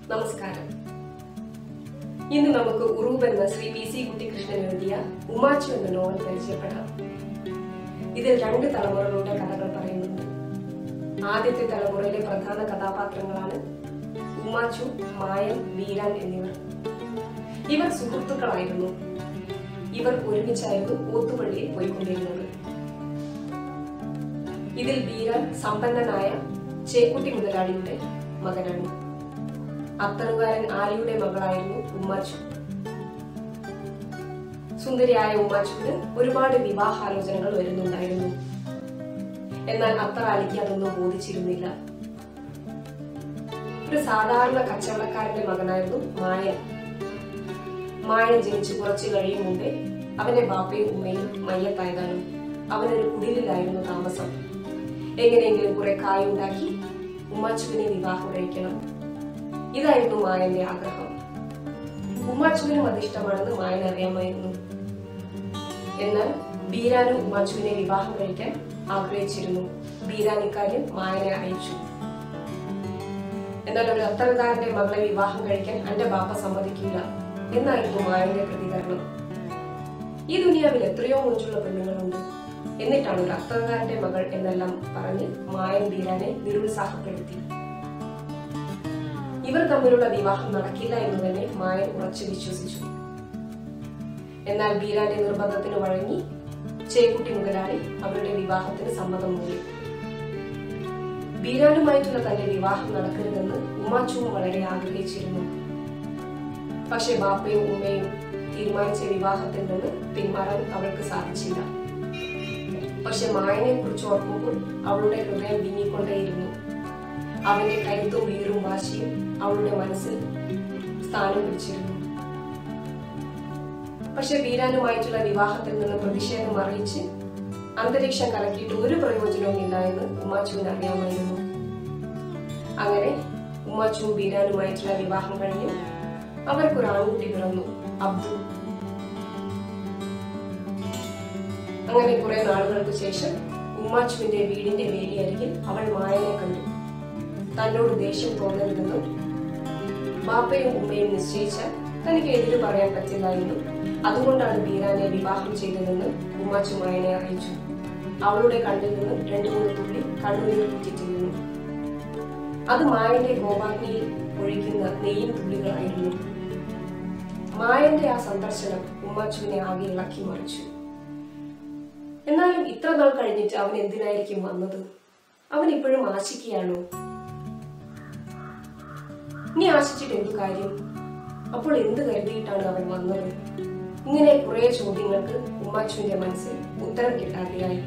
നമസ്കാരം ഇന്ന് നമുക്ക് ഉറൂബ് എന്ന ശ്രീ പി സി കുട്ടിക്കൃഷ്ണൻ എഴുതിയ ഉമാച്ചു എന്ന നോവൽ പരിചയപ്പെടാം ഇതിൽ രണ്ട് തലമുറകളുടെ കഥകൾ പറയുന്നുണ്ട് ആദ്യത്തെ തലമുറയിലെ പ്രധാന കഥാപാത്രങ്ങളാണ് ഉമാച്ചു മായൻ വീരാൻ എന്നിവർ ഇവർ സുഹൃത്തുക്കളായിരുന്നു ഇവർ ഒരുമിച്ചായിരുന്നു ഓത്തുപള്ളിയിൽ പോയിക്കൊണ്ടിരുന്നത് ഇതിൽ വീരാൻ സമ്പന്നനായ ചേക്കുട്ടി മുതലാളിയുടെ മകനാണ് അത്തറുകാരൻ ആലിയുടെ മകളായിരുന്നു ഉമ്മാച്ചു സുന്ദരിയായ ഉമ്മാച്ചുവിന് ഒരുപാട് വിവാഹാലോചനകൾ വരുന്നുണ്ടായിരുന്നു എന്നാൽ അത്ര ആലിക്ക് അതൊന്നും ബോധിച്ചിരുന്നില്ല ഒരു സാധാരണ കച്ചവടക്കാരന്റെ മകനായിരുന്നു മായൻ മായൻ ജനിച്ചു കുറച്ചു കഴിയും മുമ്പേ അവന്റെ ബാപ്പയും ഉമ്മയും മയ്യത്തായതാണ് അവനൊരു കുടിലിലായിരുന്നു താമസം എങ്ങനെയെങ്കിലും കുറെ കായുണ്ടാക്കി ഉമ്മാച്ചുവിനെ വിവാഹം കഴിക്കണം ഇതായിരുന്നു മായന്റെ ആഗ്രഹം ഉമ്മാച്ചുവിനും അത് ഇഷ്ടമാണെന്ന് മായൻ അറിയാമായിരുന്നു എന്നാൽ ബീരാനും ഉമ്മാച്ചുവിനെ വിവാഹം കഴിക്കാൻ ആഗ്രഹിച്ചിരുന്നു ബീരാൻ ഇക്കാര്യം മായനെ അറിയിച്ചു എന്നാൽ ഒരു അത്തരക്കാരന്റെ മകളെ വിവാഹം കഴിക്കാൻ എന്റെ ബാപ്പ സമ്മതിക്കില്ല എന്നായിരുന്നു മായന്റെ പ്രതികരണം ഈ ദുനിയാവിൽ എത്രയോ മുഞ്ചുള്ള പെണ്ണുങ്ങളുണ്ട് എന്നിട്ടാണ് ഒരു അത്തരക്കാരന്റെ മകൾ എന്നെല്ലാം പറഞ്ഞ് മായൻ ബീരാനെ നിരുത്സാഹപ്പെടുത്തി ഇവർ തമ്മിലുള്ള വിവാഹം നടക്കില്ല എന്ന് തന്നെ മായൻ ഉറച്ചു വിശ്വസിച്ചു എന്നാൽ ബീരാന്റെ നിർബന്ധത്തിന് വഴങ്ങി ചേക്കുട്ടി മുതലാളി അവരുടെ വിവാഹത്തിന് സമ്മതം മൂടി ബീരാനുമായിട്ടുള്ള തന്റെ വിവാഹം നടക്കരുതെന്ന് ഉമ്മാച്ചുവും വളരെ ആഗ്രഹിച്ചിരുന്നു പക്ഷെ ബാപ്പയും ഉമ്മയും തീരുമാനിച്ച വിവാഹത്തിൽ നിന്ന് പിന്മാറാൻ അവൾക്ക് സാധിച്ചില്ല പക്ഷെ മായനെ കുറിച്ച് ഓർക്കുമ്പോൾ അവളുടെ ഹൃദയം വിങ്ങിക്കൊണ്ടേയിരുന്നു അവന്റെ കരുത്തും വീറും വാശിയും അവളുടെ മനസ്സിൽ സ്ഥാനം പിടിച്ചിരുന്നു പക്ഷെ വീരാനുമായിട്ടുള്ള വിവാഹത്തിൽ നിന്ന് പ്രതിഷേധം അറിയിച്ച് അന്തരീക്ഷം കലക്കിയിട്ട് ഒരു പ്രയോജനവും ഇല്ല എന്ന് ഉമ്മാച്ചുവിന് അറിയാമായിരുന്നു അങ്ങനെ ഉമ്മാച്ചുവും വീരാനുമായിട്ടുള്ള വിവാഹം കഴിഞ്ഞു അവർക്കൊരു ആൺകുട്ടി പിറന്നു അബ്ദു അങ്ങനെ കുറെ നാളുകൾക്ക് ശേഷം ഉമ്മാച്ചുവിന്റെ വീടിന്റെ വേലിയരികിൽ അവൾ മായനെ കണ്ടു തന്നോട് ദേഷ്യം തോന്നരുതെന്നും ബാപ്പയും ഉമ്മയും നിശ്ചയിച്ച തനിക്ക് എതിര് പറയാൻ പറ്റില്ല എന്നും അതുകൊണ്ടാണ് ബീരാനെ വിവാഹം ചെയ്തതെന്ന് ഉമ്മാച്ചു മായനെ അറിയിച്ചു അവളുടെ കണ്ണിൽ നിന്ന് രണ്ടു മൂന്ന് തുള്ളി കണ്ണുനീർ കുറ്റിച്ചിരുന്നു അത് മായന്റെ ഗോപാഗ്നിയിൽ ഒഴിക്കുന്ന നെയ്യും തുള്ളികളായിരുന്നു മായന്റെ ആ സന്ദർശനം ഉമ്മാച്ചുവിനെ ആകെ ഇളക്കി മറിച്ചു എന്നാലും ഇത്ര നാൾ കഴിഞ്ഞിട്ട് അവൻ എന്തിനായിരിക്കും വന്നത് അവൻ ഇപ്പോഴും ആശിക്കുകയാണോ നീ ആശിച്ചിട്ട് എന്തു കാര്യം അപ്പോൾ എന്ത് കരുതിയിട്ടാണ് അവൻ വന്നത് ഇങ്ങനെ കുറെ ചോദ്യങ്ങൾക്ക് ഉമ്മാച്ചുവിന്റെ മനസ്സിൽ ഉത്തരം കിട്ടാതെയായി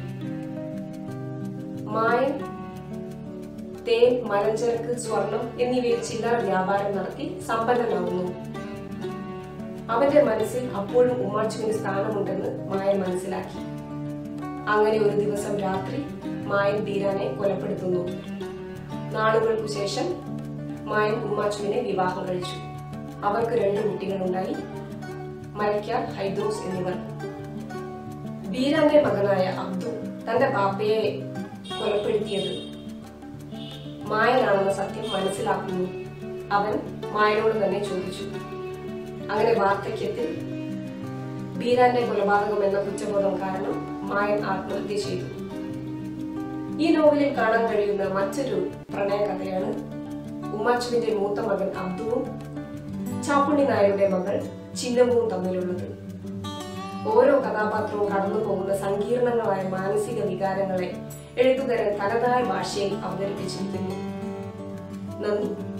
മായൻ തേൻ മലഞ്ചരക്ക് സ്വർണം എന്നിവയിൽ ചില്ലറ വ്യാപാരം നടത്തി സമ്പന്നനാവുന്നു അവന്റെ മനസ്സിൽ അപ്പോഴും ഉമ്മാച്ചുവിന് സ്ഥാനമുണ്ടെന്ന് മായൻ മനസ്സിലാക്കി അങ്ങനെ ഒരു ദിവസം രാത്രി മായൻ ബീരാനെ കൊലപ്പെടുത്തുന്നു നാളുകൾക്കു ശേഷം മായൻ ഉമ്മാച്ചുവിനെ വിവാഹം കഴിച്ചു അവർക്ക് രണ്ട് കുട്ടികളുണ്ടായി മരക്കാർ ഹൈദ്രോസ് എന്നിവർ ബീരാന്റെ മകനായ അബ്ദു തന്റെ പാപ്പയെ കൊലപ്പെടുത്തിയത് മായനാണെന്ന സത്യം മനസ്സിലാക്കുന്നു അവൻ മായനോട് തന്നെ ചോദിച്ചു അങ്ങനെ വാർദ്ധക്യത്തിൽ ബീരാന്റെ കൊലപാതകം എന്ന കുറ്റബോധം കാരണം മായൻ ആത്മഹത്യ ചെയ്തു ഈ നോവലിൽ കാണാൻ കഴിയുന്ന മറ്റൊരു പ്രണയകഥയാണ് ഉമ്മാച്ചുവിന്റെ മൂത്ത മകൻ അബ്ദുവും ചാപ്പുണ്ണി നായരുടെ മകൾ ചിന്നവും തമ്മിലുള്ളത് ഓരോ കഥാപാത്രവും കടന്നു പോകുന്ന സങ്കീർണങ്ങളായ മാനസിക വികാരങ്ങളെ എഴുത്തുകാരൻ തനതായ ഭാഷയിൽ അവതരിപ്പിച്ചിരിക്കുന്നു നന്ദി